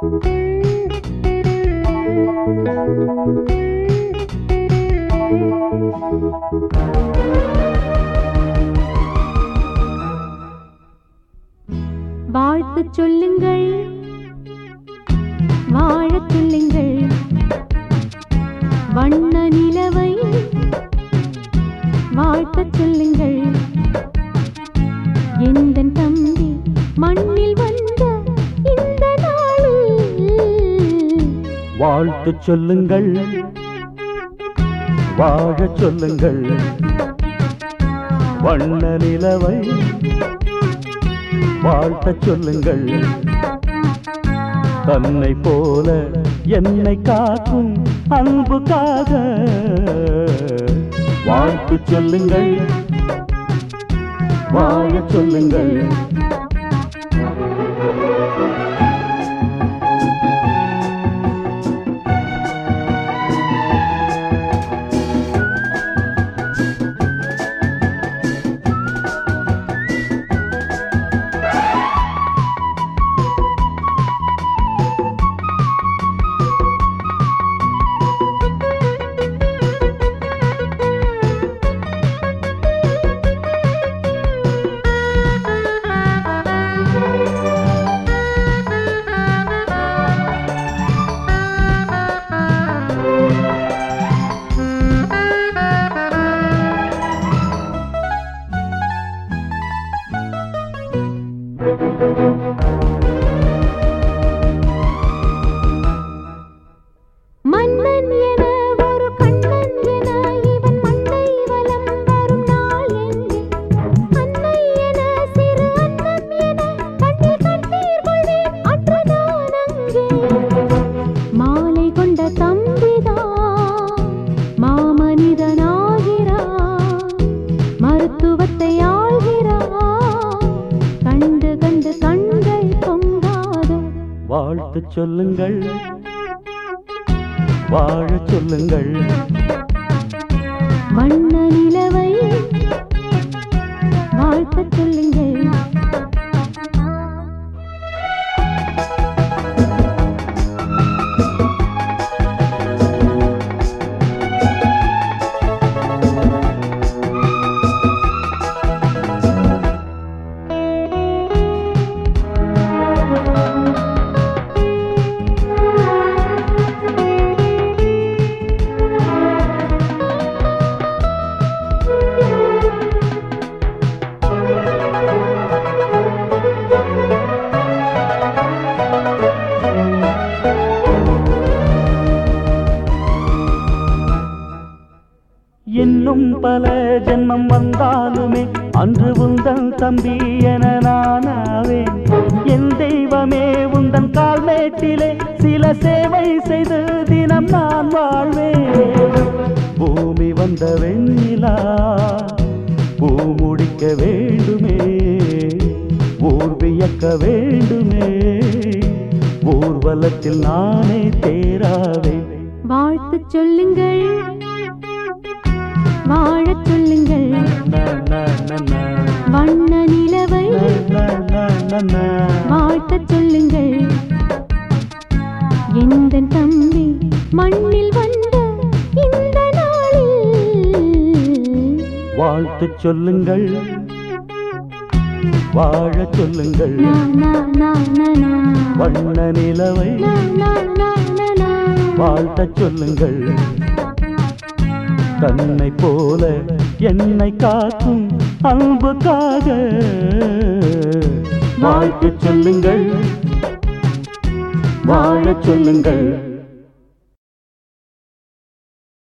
வாழ்த்து சொல்லுங்கள் வாழச் சொல்லுங்கள் வண்ண நிலவை வாழ்த்தச் சொல்லுங்கள் எந்தன் தம்பி மண்ணில் வந்த இந்த நாளில் வாழ்த்து சொல்லுங்கள் வாழச் சொல்லுங்கள் வண்ண நிலவை வாழ்த்தச் சொல்லுங்கள் தன்னை போல என்னை காக்கும் அன்புக்காக வாழ்த்து சொல்லுங்கள் வாழச் சொல்லுங்கள் மன்னன் என ஒரு கண்ணன் என இவன் மண்ணை வலம் வரும் நாள் எங்கே அன்னை என சிறு அன்னம் என கண்ணில் கண்ணீர் கொள்வேன் அன்று நான் அங்கே மாலை கொண்ட தம்பிதான் மாமனிதனாகிறான் மருத்துவத்தை ஆள்கிறான் கண்டு கண்டு கண்கள் பொங்காதோ வாழ்த்து சொல்லுங்கள் வாழச் சொல்லுங்கள் வண்ண நிலவை வாழ்த்தச் சொல்லுங்கள் இன்னும் பல ஜென்மம் வந்தாலுமே அன்று உந்தன் தம்பி என நானாவேன் என் தெய்வமே உந்தன் கால்மேட்டிலே சில சேவை செய்து தினம் நான் வாழ்வேன் பூமி வந்த வெண்ணிலா பூ முடிக்க வேண்டுமே ஊர் வியக்க வேண்டுமே ஊர்வலத்தில் நானே தேராவேன் வாழ்த்துச் சொல்லுங்கள் வாழச் சொல்லுங்கள் நா, நா, நா, நா. வண்ண நிலவை நா, நா, நா, நா. வாழ்த்தச் சொல்லுங்கள் எந்த தம்பி மண்ணில் வந்த இந்த நாளில் வாழ்த்துச் சொல்லுங்கள் வாழச் சொல்லுங்கள் நா, நா, நா, நா, நா. வண்ண நிலவை நா, நா, நா, நா, நா. வாழ்த்தச் சொல்லுங்கள் தன்னை போல என்னை காக்கும் அன்புக்காக வாழ்த்துச் சொல்லுங்கள் வாழச் சொல்லுங்கள்